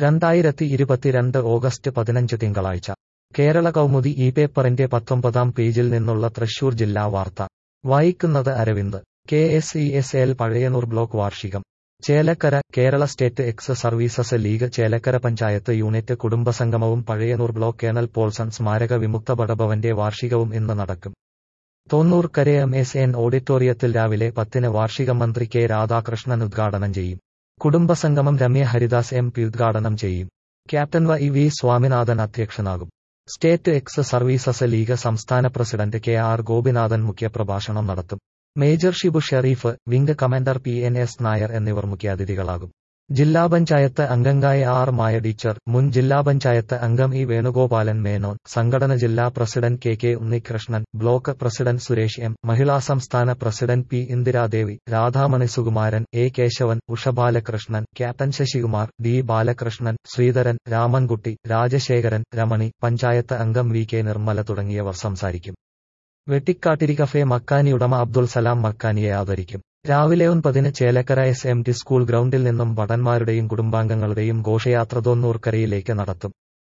രണ്ടായിരത്തി ഇരുപത്തിരണ്ട് ഓഗസ്റ്റ് പതിനഞ്ച് തിങ്കളാഴ്ച കേരള കൗമുദി ഈ പേപ്പറിന്റെ പത്തൊമ്പതാം പേജിൽ നിന്നുള്ള തൃശൂർ ജില്ലാ വാർത്ത വായിക്കുന്നത് Aravind K S E S L Pazhayannur block വാർഷികം Chelakkara Kerala state ex services league Chelakkara panchayat unit കുടുംബസംഗമവും പഴയന്നൂർ ബ്ലോക്ക് കേണൽ പോൾസൺ സ്മാരക വിമുക്ത പടഭവന്റെ വാർഷികവും ഇന്ന് നടക്കും Thonnurkara M S N ഓഡിറ്റോറിയത്തിൽ രാവിലെ പത്തിന് വാർഷികം മന്ത്രി കെ രാധാകൃഷ്ണൻ ഉദ്ഘാടനം ചെയ്യും കുടുംബസംഗമം രമ്യ ഹരിദാസ് എം പി ഉദ്ഘാടനം ചെയ്യും ക്യാപ്റ്റൻ വൈ വി സ്വാമിനാഥൻ അധ്യക്ഷനാകും സ്റ്റേറ്റ് എക്സ് സർവീസസ് ലീഗ് സംസ്ഥാന പ്രസിഡന്റ് കെ ആർ ഗോപിനാഥൻ മുഖ്യപ്രഭാഷണം നടത്തും major Shibu Shereef wing commander P N S Nair എന്നിവർ മുഖ്യാതിഥികളാകും ജില്ലാ പഞ്ചായത്ത് അംഗങ്ങളായ ആർ മായ ടീച്ചർ മുൻ ജില്ലാ പഞ്ചായത്ത് അംഗം ഇ വേണുഗോപാലൻ മേനോൻ സംഘടന ജില്ലാ president K K Unnikrishnan block president Suresh M മഹിളാ സംസ്ഥാന president P Indiradevi Radhamani Sukumaran A Kesavan Usha Balakrishnan captain Sasikumar D Balakrishnan Sreedharan Ramankutty Rajasekharan Ramani panchayat അംഗം വി കെ നിർമ്മല തുടങ്ങിയവർ സംസാരിക്കും വെട്ടിക്കാട്ടിരി കഫേ മക്കാനി ഉടമ അബ്ദുൾ സലാം മക്കാനിയെ ആദരിക്കും രാവിലെ ഒൻപതിന് Chelakkara S M T school ഗ്രൗണ്ടിൽ നിന്നും ഭടന്മാരുടെയും കുടുംബാംഗങ്ങളുടെയും ഘോഷയാത്ര തൊണ്ണൂർക്കരയിലേക്ക് നടത്തും